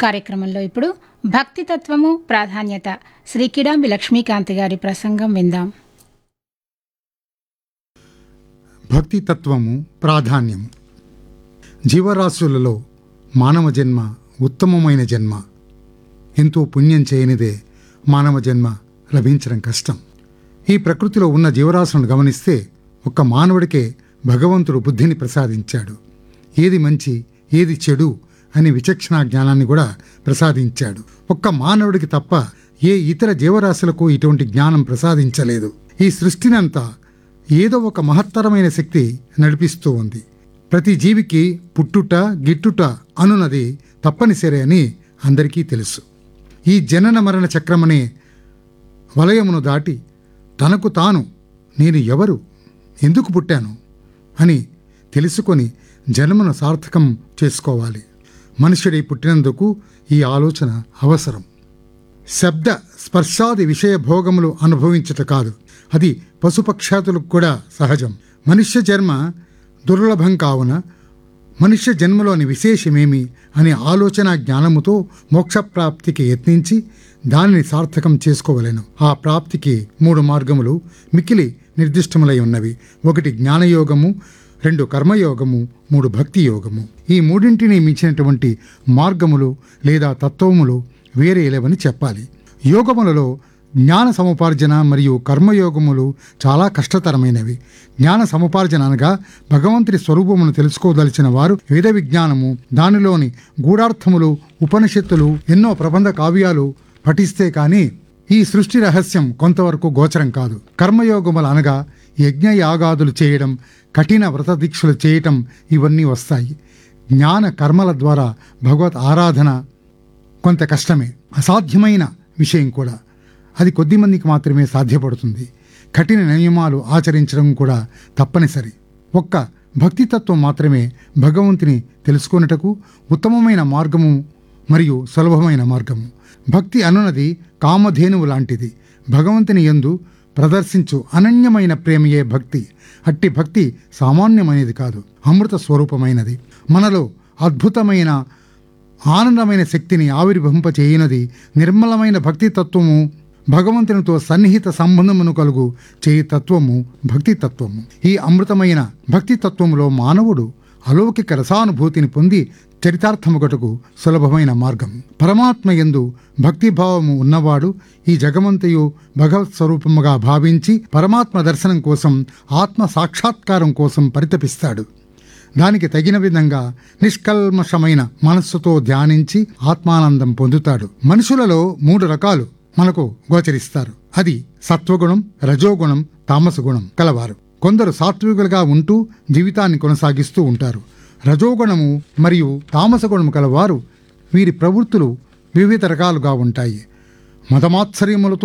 కార్యక్రమంలో ఇప్పుడు భక్తి తత్వము ప్రాధాన్యత శ్రీ కిడాంబి లక్ష్మీకాంత్ గారి ప్రసంగం విందాం భక్తి తత్వము ప్రాధాన్యము జీవరాశులలో మానవ జన్మ ఉత్తమమైన జన్మ ఎంతో పుణ్యం చేయనిదే మానవ జన్మ లభించడం కష్టం ఈ ప్రకృతిలో ఉన్న జీవరాశులను గమనిస్తే ఒక్క మానవుడికే భగవంతుడు బుద్ధిని ప్రసాదించాడు ఏది మంచి ఏది చెడు అని విచక్షణా జ్ఞానాన్ని కూడా ప్రసాదించాడు ఒక్క మానవుడికి తప్ప ఏ ఇతర జీవరాశులకు ఇటువంటి జ్ఞానం ప్రసాదించలేదు ఈ సృష్టినంతా ఏదో ఒక మహత్తరమైన శక్తి నడిపిస్తూ ఉంది ప్రతి జీవికి పుట్టుట గిట్టుట అనున్నది తప్పనిసరి అని అందరికీ తెలుసు ఈ జనన మరణ చక్రమనే వలయమును దాటి తనకు తాను నేను ఎవరు ఎందుకు పుట్టాను అని తెలుసుకొని జన్మను సార్థకం చేసుకోవాలి మనుషుడై పుట్టినందుకు ఈ ఆలోచన అవసరం శబ్ద స్పర్శాది విషయ భోగములు అనుభవించుట కాదు అది పశుపక్షాతులకు కూడా సహజం మనుష్య జన్మ దుర్లభం కావున మనుష్య జన్మలోని విశేషమేమి అనే ఆలోచన జ్ఞానముతో మోక్షప్రాప్తికి యత్నించి దానిని సార్థకం చేసుకోవలెను ఆ ప్రాప్తికి మూడు మార్గములు మిక్కిలి నిర్దిష్టములై ఉన్నవి ఒకటి జ్ఞానయోగము రెండు కర్మయోగము మూడు భక్తి యోగము ఈ మూడింటిని మించినటువంటి మార్గములు లేదా తత్వములు వేరే లేవని చెప్పాలి యోగములలో జ్ఞాన సముపార్జన మరియు కర్మయోగములు చాలా కష్టతరమైనవి జ్ఞాన సముపార్జన అనగా భగవంతుని స్వరూపమును తెలుసుకోదలిచిన వారు వేద విజ్ఞానము దానిలోని గూఢార్థములు ఉపనిషత్తులు ఎన్నో ప్రబంధ కావ్యాలు పఠిస్తే కానీ ఈ సృష్టి రహస్యం కొంతవరకు గోచరం కాదు కర్మయోగములు అనగా యజ్ఞ యాగాదులు చేయడం కఠిన వ్రత దీక్షలు చేయటం ఇవన్నీ వస్తాయి జ్ఞాన కర్మల ద్వారా భగవత్ ఆరాధన కొంత కష్టమే అసాధ్యమైన విషయం కూడా అది కొద్ది మందికి మాత్రమే సాధ్యపడుతుంది కఠిన నియమాలు ఆచరించడం కూడా తప్పనిసరి ఒక్క భక్తితత్వం మాత్రమే భగవంతుని తెలుసుకొనుటకు ఉత్తమమైన మార్గము మరియు సులభమైన మార్గము భక్తి అనున్నది కామధేనువు లాంటిది భగవంతుని యందు ప్రదర్శించు అనన్యమైన ప్రేమయే భక్తి అట్టి భక్తి సామాన్యమైనది కాదు అమృత స్వరూపమైనది మనలో అద్భుతమైన ఆనందమైన శక్తిని ఆవిర్భవింపచేయనది నిర్మలమైన భక్తి తత్వము భగవంతునితో సన్నిహిత సంబంధమును కలుగు చేయి తత్వము భక్తి తత్వము ఈ అమృతమైన భక్తి తత్వములో మానవుడు అలౌకిక రసానుభూతిని పొంది చరితార్థముగటకు సులభమైన మార్గం పరమాత్మ యందు భక్తిభావము ఉన్నవాడు ఈ జగమంతయు భగవత్ స్వరూపముగా భావించి పరమాత్మ దర్శనం కోసం ఆత్మ సాక్షాత్కారం కోసం పరితపిస్తాడు దానికి తగిన విధంగా నిష్కల్మషమైన మనస్సుతో ధ్యానించి ఆత్మానందం పొందుతాడు మనుషులలో మూడు రకాలు మనకు గోచరిస్తారు అది సత్వగుణం రజోగుణం తామస గుణం కలవారు కొందరు సాత్వికులుగా ఉంటూ జీవితాన్ని కొనసాగిస్తూ ఉంటారు రజోగుణము మరియు తామస గుణము కలవారు వీరి ప్రవృత్తులు వివిధ రకాలుగా ఉంటాయి మదమాత్సర్యములతో